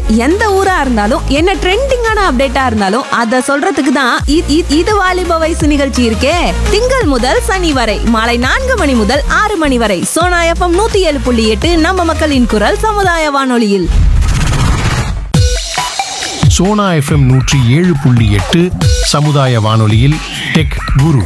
எந்த ஊரா இருந்தாலும் என்ன ட்ரெண்டிங்கான அப்டேட்டா இருந்தாலும் அத சொல்றதுக்கு தான் இ- இ- இது வாலிப வயசு நிகழ்ச்சி இருக்கே திங்கள் முதல் சனி வரை மாலை நான்கு மணி முதல் ஆறு மணி வரை சோனா எஃப்எம் நூத்தி ஏழு புள்ளி எட்டு நம்ம மக்களின் குரல் சமுதாய வானொலியில் சோனா எஃப்எம் நூற்றி ஏழு புள்ளி எட்டு சமுதாய வானொலியில் டெக் குரு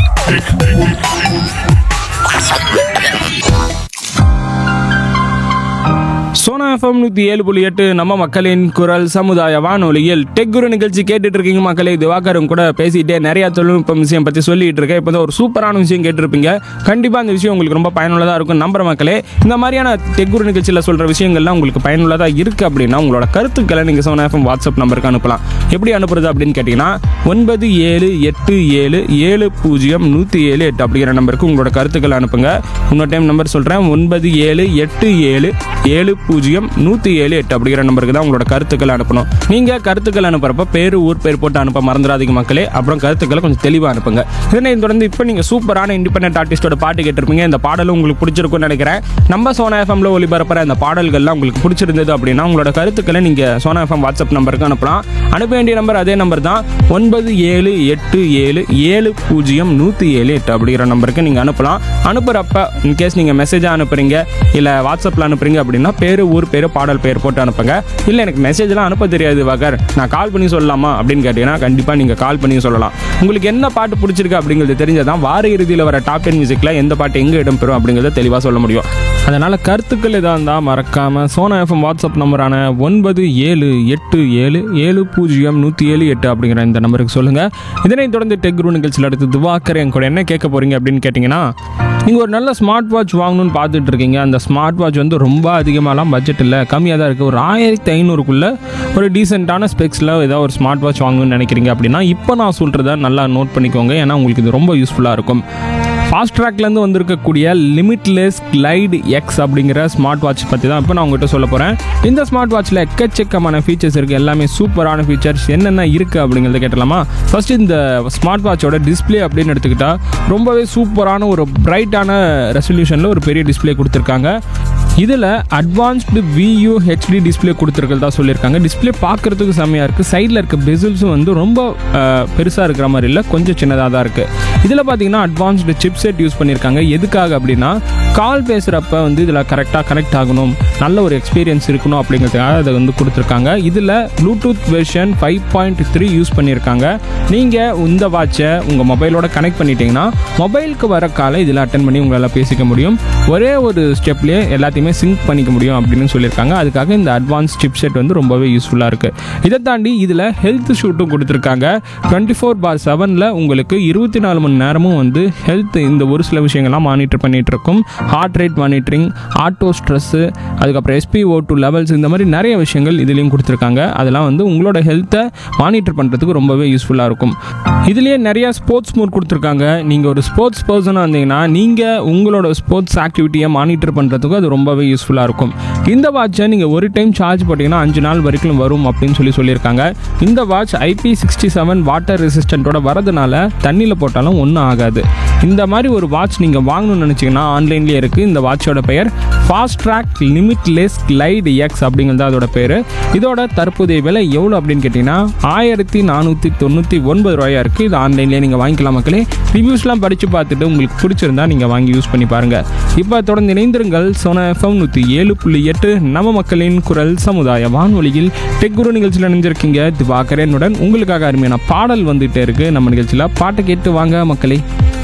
சோனா எஃப்எம் நூற்றி ஏழு புள்ளி எட்டு நம்ம மக்களின் குரல் சமுதாய வானொலியில் டெக் குரு நிகழ்ச்சி கேட்டுட்டு இருக்கீங்க மக்களே திவாகரும் கூட பேசிட்டே நிறைய தொழில்நுட்பம் விஷயம் பற்றி சொல்லிட்டு இருக்கேன் இப்போ ஒரு சூப்பரான விஷயம் கேட்டிருப்பீங்க கண்டிப்பாக அந்த விஷயம் உங்களுக்கு ரொம்ப பயனுள்ளதாக இருக்கும் நம்புற மக்களே இந்த மாதிரியான டெக் குரு நிகழ்ச்சியில் சொல்கிற விஷயங்கள்லாம் உங்களுக்கு பயனுள்ளதாக இருக்குது அப்படின்னா உங்களோட கருத்துக்களை நீங்கள் சோனா எஃப்எம் வாட்ஸ்அப் நம்பருக்கு அனுப்பலாம் எப்படி அனுப்புறது அப்படின்னு கேட்டிங்கன்னா ஒன்பது ஏழு எட்டு ஏழு ஏழு பூஜ்ஜியம் நூற்றி ஏழு எட்டு அப்படிங்கிற நம்பருக்கு உங்களோட கருத்துக்களை அனுப்புங்க இன்னொரு டைம் நம்பர் சொல்கிறேன் ஒன்பது ஏழு எட்டு ஏழு ஏழு பூஜ்ஜியம் நூற்றி ஏழு எட்டு அப்படிங்கிற நம்பருக்கு தான் உங்களோட கருத்துக்களை அனுப்பணும் நீங்கள் கருத்துக்கள் அனுப்புறப்ப பேர் ஊர் பேர் போட்டு அனுப்ப மறந்துடாதீங்க மக்களே அப்புறம் கருத்துக்களை கொஞ்சம் தெளிவாக அனுப்புங்க இதனை தொடர்ந்து இப்போ நீங்கள் சூப்பரான இண்டிபெண்டன்ட் ஆர்டிஸ்டோட பாட்டு கேட்டிருப்பீங்க இந்த பாடலும் உங்களுக்கு பிடிச்சிருக்கும்னு நினைக்கிறேன் நம்ம சோனா எஃப்எம்ல ஒளிபரப்புற இந்த பாடல்கள்லாம் உங்களுக்கு பிடிச்சிருந்தது அப்படின்னா உங்களோட கருத்துக்களை நீங்கள் சோனா எஃப்எம் வாட்ஸ்அப் நம்பருக்கு அனுப்பலாம் அனுப்ப வேண்டிய நம்பர் அதே நம்பர் தான் ஒன்பது ஏழு எட்டு ஏழு ஏழு பூஜ்ஜியம் நூற்றி ஏழு எட்டு அப்படிங்கிற நம்பருக்கு நீங்கள் அனுப்பலாம் அனுப்புகிறப்ப இன்கேஸ் நீங்கள் மெசேஜாக அனுப்புறீங்க இல்லை வாட்ஸ்அப்பில் அனுப்புறீங்க அப்படின்னா பேர் ஊர் பேர் பாடல் பேர் போட்டு அனுப்புங்க இல்லை எனக்கு மெசேஜ்லாம் அனுப்ப தெரியாது வகர் நான் கால் பண்ணி சொல்லலாமா அப்படின்னு கேட்டீங்கன்னா கண்டிப்பாக நீங்கள் கால் பண்ணி சொல்லலாம் உங்களுக்கு என்ன பாட்டு பிடிச்சிருக்கு அப்படிங்கிறது தெரிஞ்சதான் வார இறுதியில் வர டாப் டென் மியூசிக்கில் எந்த பாட்டு எங்கே இடம்பெறும் அப்படிங்கிறத தெளிவாக சொல்ல முடியும் அதனால் கருத்துக்கள் எதாக இருந்தால் மறக்காமல் சோனா எஃப்எம் வாட்ஸ்அப் நம்பரான ஒன்பது ஏழு எட்டு ஏழு ஏழு பூஜ்ஜியம் நூற்றி ஏழு எட்டு அப்படிங்கிற இந்த நம்பருக்கு சொல்லுங்கள் இதனைத் தொடர்ந்து டெக் குரு நிகழ்ச்சியில் அடுத்து திவாக்கர் என் கூட என்ன கேட்க போகிறீங்க அப்படின்னு கேட்டிங்கன்னா நீங்கள் ஒரு நல்ல ஸ்மார்ட் வாட்ச் வாங்கணும்னு பார்த்துட்டு இருக்கீங்க அந்த ஸ்மார்ட் வாட்ச் வந்து ரொம்ப அதிகமாகலாம் பட்ஜெட் இல்லை கம்மியாக தான் இருக்குது ஒரு ஆயிரத்தி ஐநூறுக்குள்ளே ஒரு டீசெண்டான ஸ்பெக்ஸில் ஏதாவது ஒரு ஸ்மார்ட் வாட்ச் வாங்கணும்னு நினைக்கிறீங்க அப்படின்னா இப்போ நான் சொல்கிறத நல்லா நோட் பண்ணிக்கோங்க ஏன்னா உங்களுக்கு இது ரொம்ப யூஸ்ஃபுல்லாக இருக்கும் ஃபாஸ்ட் ட்ராக்லேருந்து வந்திருக்கக்கூடிய லிமிட்லெஸ் கிளைட் எக்ஸ் அப்படிங்கிற ஸ்மார்ட் வாட்ச் பற்றி தான் இப்போ நான் உங்ககிட்ட சொல்ல போகிறேன் இந்த ஸ்மார்ட் வாட்ச்சில் எக்கச்சக்கமான ஃபீச்சர்ஸ் இருக்குது எல்லாமே சூப்பரான ஃபீச்சர்ஸ் என்னென்ன இருக்குது அப்படிங்கிறத கேட்டலாமா ஃபர்ஸ்ட் இந்த ஸ்மார்ட் வாட்சோட டிஸ்ப்ளே அப்படின்னு எடுத்துக்கிட்டா ரொம்பவே சூப்பரான ஒரு பிரைட்டான ரெசல்யூஷனில் ஒரு பெரிய டிஸ்ப்ளே கொடுத்துருக்காங்க இதில் அட்வான்ஸ்டு வியூ ஹெச்டி டிஸ்ப்ளே கொடுத்துருக்கிறதா சொல்லியிருக்காங்க டிஸ்ப்ளே பார்க்குறதுக்கு செம்மையாக இருக்குது சைடில் இருக்க பெசில்ஸும் வந்து ரொம்ப பெருசாக இருக்கிற மாதிரி இல்லை கொஞ்சம் சின்னதாக தான் இருக்குது இதில் பார்த்தீங்கன்னா அட்வான்ஸ்டு சிப் செட் யூஸ் பண்ணியிருக்காங்க எதுக்காக அப்படின்னா கால் பேசுகிறப்ப வந்து இதில் கரெக்டாக கனெக்ட் ஆகணும் நல்ல ஒரு எக்ஸ்பீரியன்ஸ் இருக்கணும் அப்படிங்கிறதுக்காக அதை வந்து கொடுத்துருக்காங்க இதில் Bluetooth version five point three use பண்ணியிருக்காங்க நீங்கள் இந்த வாட்சை உங்கள் மொபைலோட கனெக்ட் பண்ணிட்டீங்கன்னா மொபைலுக்கு வர காலை இதில் அட்டன் பண்ணி உங்களால் பேசிக்க முடியும் ஒரே ஒரு ஸ்டெப்லேயே எல்லாத்தையுமே சிங்க் பண்ணிக்க முடியும் அப்படின்னு சொல்லியிருக்காங்க அதுக்காக இந்த அட்வான்ஸ் சிப் செட் வந்து ரொம்பவே யூஸ்ஃபுல்லாக இருக்குது இதை தாண்டி இதில் ஹெல்த் ஷூட்டும் கொடுத்துருக்காங்க டுவெண்ட்டி ஃபோர் பார் செவனில் உங்களுக்கு இருபத்தி நாலு மணி நேரமும் வந்து ஹெல்த் இந்த ஒரு சில விஷயங்கள்லாம் மானிட்டர் பண்ணிகிட்டு இருக்கும் heart rate monitoring auto stress அதுக்கப்புறம் எஸ்பிஓ டூ லெவல்ஸ் இந்த மாதிரி நிறைய விஷயங்கள் இதுலேயும் கொடுத்துருக்காங்க அதெல்லாம் வந்து உங்களோட ஹெல்த்தை மானிட்டர் பண்ணுறதுக்கு ரொம்பவே யூஸ்ஃபுல்லாக இருக்கும் இதுலேயே நிறைய ஸ்போர்ட்ஸ் மோட் கொடுத்துருக்காங்க நீங்கள் ஒரு ஸ்போர்ட்ஸ் பர்சனாக இருந்தீங்கன்னா நீங்கள் உங்களோட ஸ்போர்ட்ஸ் ஆக்டிவிட்டியை மானிட்டர் பண்ணுறதுக்கு அது ரொம்பவே யூஸ்ஃபுல்லாக இருக்கும் இந்த வாட்சை நீங்கள் ஒரு டைம் சார்ஜ் போட்டிங்கன்னா அஞ்சு நாள் வரைக்கும் வரும் அப்படின்னு சொல்லி சொல்லியிருக்காங்க இந்த watch IP sixty seven water ரெசிஸ்டண்ட்டோட வரதுனால தண்ணியில் போட்டாலும் ஒன்றும் ஆகாது இந்த மாதிரி ஒரு வாட்ச் நீங்கள் வாங்கணும்னு நினச்சிங்கன்னா ஆன்லைன்லேயே இருக்குது இந்த வாட்சோட பெயர் fast track limitless glide X அப்படிங்கிறது அதோட பேர் இதோட தற்போதைய விலை எவ்வளோ அப்படின்னு கேட்டிங்கன்னா ஆயிரத்தி நானூற்றி தொண்ணூற்றி ஒன்பது ரூபாயா இருக்குது இது ஆன்லைன்லேயே நீங்கள் வாங்கிக்கலாம் மக்களே ரிவ்யூஸ்லாம் படித்து பார்த்துட்டு உங்களுக்கு பிடிச்சிருந்தா நீங்கள் வாங்கி யூஸ் பண்ணி பாருங்கள் இப்போ தொடர்ந்து இணைந்திருங்கள் சோனா எஃப்எம் நூற்றி ஏழு புள்ளி எட்டு நம்ம மக்களின் குரல் சமுதாய வானொலியில் டெக் குரு நிகழ்ச்சியில் இணைஞ்சிருக்கீங்க திவாகரனுடன் உங்களுக்காக அருமையான பாடல் வந்துகிட்டே இருக்குது நம்ம நிகழ்ச்சியில் பாட்டை கேட்டு வாங்க மக்களே